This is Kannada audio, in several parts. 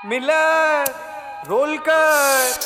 ಮಿಲ್ಲರ್ ರೋಲ್ ಕಟ್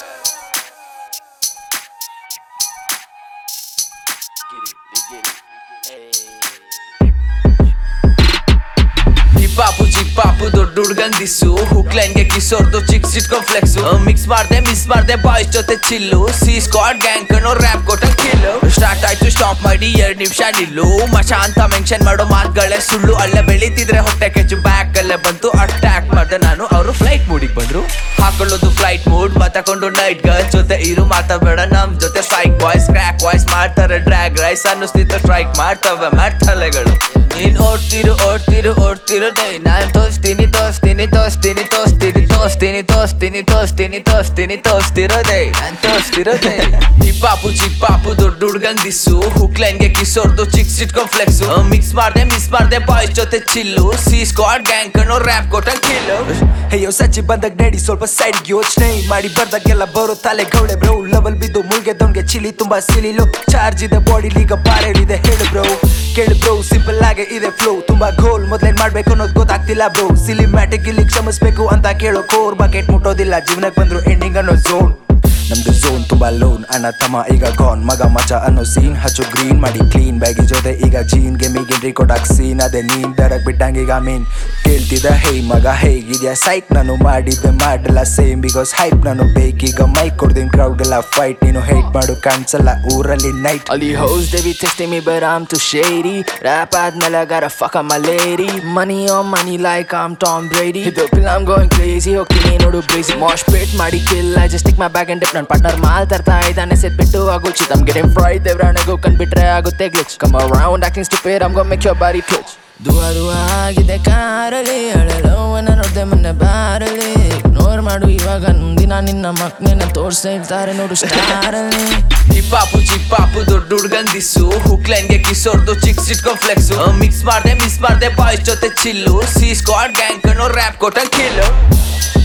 ಪಾಪು ಚಿಕ್ ಪಾಪು ದೊಡ್ಡ ಹುಡ್ಗಂಗ್ ದಿಸ್ಸು ಹುಕ್ ಲೈನ್ಗೆ ಕಿಸೋರ್ದು ಚಿಕ್ಸ್ ಇಟ್ಕೊಂಡ್ ಫ್ಲೆಕ್ಸ್ ಮಿಕ್ಸ್ ಮಾಡ್ದೆ ಮಿಸ್ ಮಾಡ್ದೆ ಬಾಯ್ಸ್ ಜೊತೆ ಚಿಲ್ಲು ಸಿ ಸ್ಕ್ವಾಡ್ ಗ್ಯಾಂಗ್ ಕಣೋ ರ್ಯಾಪ್ ಕೊಟ್ಟ ಕಿಲ್ಲು ಸ್ಟಾರ್ಟ್ ಆಯ್ತು ಸ್ಟಾಪ್ ಮಾಡಿ ಎರಡ್ ನಿಮಿಷ ನಿಲ್ಲು ಮಶ ಅಂತ ಮೆನ್ಷನ್ ಮಾಡೋ ಮಾತುಗಳೇ ಸುಳ್ಳು ಅಲ್ಲೇ ಬೆಳೀತಿದ್ರೆ ಹೊಟ್ಟೆ ಕೆಚ್ಚು ಬ್ಯಾಕ್ ಅಲ್ಲೇ ಬಂತು ಅಟ್ಯಾಕ್ ಮಾಡ್ದೆ ನಾನು ಅವರು ಫ್ಲೈಟ್ ಮೂಡಿಗೆ ಬಂದ್ರು ಹಾಕೊಳ್ಳೋದು ಫ್ಲೈಟ್ ಮೂಡ್ ಮಾತಾಕೊಂಡು ನೈಟ್ ಗರ್ಲ್ ಜೊತೆ ಇರು ಮಾತಾಡಬೇಡ ನಮ್ ಜೊತೆ ಸ್ಟ್ರೈಕ್ ಬಾಯ್ಸ್ ಕ್ರ್ಯಾಕ್ ವಾಯ್ಸ್ ಮಾಡ್ತಾರೆ ಡ್ರ್ಯಾಗ್ ರೈಸ್ ಅನ್ನಿಸ್ತಿತ್ತು ಸ್ಟ್ರೈಕ್ ಮಾಡ್ತವೆ ಮಾಡ್ತಲೆಗಳು ನೀನ್ ಓಡ್ತಿರು ಓಡ್ತಿರು ಓಡ್ತಿರು ಡೇ ನಾನ್ ತೋರಿಸ್ತೀನಿ ತೋರಿಸ್ತೀನಿ ತೋರಿಸ್ತೀನಿ ತೋರಿಸ್ತೀನಿ ತೋರಿಸ್ತೀನಿ ತೋರಿಸ್ತೀನಿ ತೋರಿಸ್ತೀನಿ ತೋರಿಸ್ತೀನಿ ತೋರಿಸ್ತಿರೋದೇ ನಾನ್ ತೋರಿಸ್ತಿರೋದೇ ಈ ಪಾಪು ಚಿಕ್ ಪಾಪು ದೊಡ್ಡ ಹುಡ್ಗಂಗ್ ದಿಸ್ಸು ಹುಕ್ ಲೈನ್ಗೆ ಕಿಸೋರ್ದು ಚಿಕ್ಸ್ ಇಟ್ಕೊಂಡ್ ಫ್ಲೆಕ್ಸ್ ಮಿಕ್ಸ್ ಮಾಡ್ದೆ ಮಿಸ್ ಮಾಡ್ದೆ ಬಾಯ್ಸ್ ಜೊತೆ ಚಿಲ್ಲು ಸಿ ಸ್ಕ್ವಾಡ್ ಗ್ಯಾಂಗ್ ಕಣೋ ರ್ಯಾಪ್ ಕೊಟ್ಟ ಕಿಲ್ಲು ಅಯ್ಯೋ ಸಚ್ಚಿ ಬಂದಾಗ ನಡಿ ಸ್ವಲ್ಪ ಸೈಡ್ ಯೋಚನೆ ಮಾಡಿ ಬರ್ದಾಗೆಲ್ಲ ಬರೋ ತಲೆ ಗೌಳೆ ಬ್ರೋ ಲೆವೆಲ್ ಬಿದ್ದು ಮುಳ್ಗೆ ದೊಂಗೆ ಚಿಲಿ ತುಂಬಾ ಸಿಲಿಲು ಚಾರ್ಜ್ ಇದೆ ಬಾಡಿಲಿ ಈಗ ಬಾರೆಳಿದೆ ಹೇಳು ಬ್ರೋ ಕೇಳು ಬ್ರೋ ಸಿಂಪಲ್ ಆಗಿ ಇದೆ ಫ್ಲೋ ತುಂಬಾ ಗೋಲ್ ಮೊದ್ಲೇನ್ ಮಾಡ್ಬೇಕು ಅನ್ನೋದು ಗೊತ್ತಾಗ್ತಿಲ್ಲ ಬ್ರೋ ಸಿಲಿಮ್ಯಾಟಿಕ್ ಇಲ್ಲಿ ಕ್ಷಮಿಸ್ಬೇಕು ಅಂತ ಕೇಳೋ ಕೋರ್ ಬಕೆಟ್ ಮುಟ್ಟೋದಿಲ್ಲ ಜೀವನಕ್ಕೆ ಬಂದ್ರು ಎಂಡಿಂಗ್ ಅನ್ನೋ ಝೋನ್ ನಮ್ದು ಝೋನ್ ತುಂಬಾ ಲೋನ್ ಅಣ್ಣ ತಮ್ಮ ಈಗ ಗಾನ್ ಮಗ ಮಜ ಅನ್ನೋ ಸೀನ್ ಹಚ್ಚು ಗ್ರೀನ್ ಮಾಡಿ ಕ್ಲೀನ್ ಬ್ಯಾಗಿ ಜೊತೆ ಈಗ ಜೀನ್ ಗೆಮಿಗೆ ಎಂಟ್ರಿ ಕೊಡಕ್ ಸೀನ್ ಅದೇ ನೀನ್ ಡರಕ್ ಬಿಟ್ಟಂಗ ಈಗ ಮೀನ್ ಕೇಳ್ತಿದ್ದ ಹೇ ಮಗ ಹೇಗಿದ್ಯಾ ಸೈಕ್ ನಾನು ಮಾಡಿದ್ದೆ ಮಾಡಲ್ಲ ಸೇಮ್ ಬಿಕಾಸ್ ಹೈಪ್ ನಾನು ಬೇಕೀಗ ಮೈಕ್ ಕೊಡ್ತೀನಿ ಕ್ರೌಡ್ ಎಲ್ಲ ಫೈಟ್ ನೀನು ಹೇಟ್ ಮಾಡು ಕಾಣಿಸಲ್ಲ ಊರಲ್ಲಿ night All these hoes, they be testing me, but I'm too shady. Rap ಆದ್ಮೇಲೆ I gotta fuck on my lady. Money on money like I'm Tom Brady. ಇದು pill I'm going crazy. ಹೋಗ್ತೀನಿ ನೋಡು crazy. Mosh pit ಮಾಡಿ kill. I just stick my bag and dip. ನನ್ನ ಪಾರ್ಟ್ನರ್ ಮಾಲ್ ತರ್ತಾ ಇದ್ದಾನೆ ಸೆಟ್ಬಿಟ್ಟು ಆಗೋ ಚಿತ್ I'm getting fried. ದೇವ್ರಾಣೆಗೂ ಕಂಡ್ಬಿಟ್ರೆ ಆಗುತ್ತೆ glitch. Come around acting stupid. I'm gonna make your body twitch. ದುವ ದುವ ಆಗಿದೆ ಕಾರಲ್ಲಿ ಅಳಲೋವನ್ನ ನೋಡ್ದೆ ಮೊನ್ನೆ ಬಾರಲಿ ಇಗ್ನೋರ್ ಮಾಡು ಇವಾಗ ಮುಂದಿನ ನಿನ್ನ ಮಕ್ಳನ್ನ ತೋರ್ಸ್ತಾ ಇರ್ತಾರೆ ನೋಡು ಸ್ಟಾರಲ್ಲಿ ಈ ಪಾಪು ಚಿಕ್ ಪಾಪು ದೊಡ್ಡ ಹುಡ್ಗಂಗ್ ದಿಸ್ಸು ಹುಕ್ ಲೈನ್ಗೆ ಕಿಸೋರ್ದು ಚಿಕ್ಸ್ ಇಟ್ಕೊಂಡ್ ಫ್ಲೆಕ್ಸ್ ಮಿಕ್ಸ್ ಮಾಡ್ದೆ ಮಿಸ್ ಮಾಡ್ದೆ ಬಾಯ್ಸ್ ಜೊತೆ ಚಿಲ್ಲು ಸಿ ಸ್ಕ್ವಾಡ್ ಗ್ಯಾಂಗ್ ಕಣೋ ರ್ಯಾಪ್ ಕೊಟ್ಟ ಕಿಲ್ಲು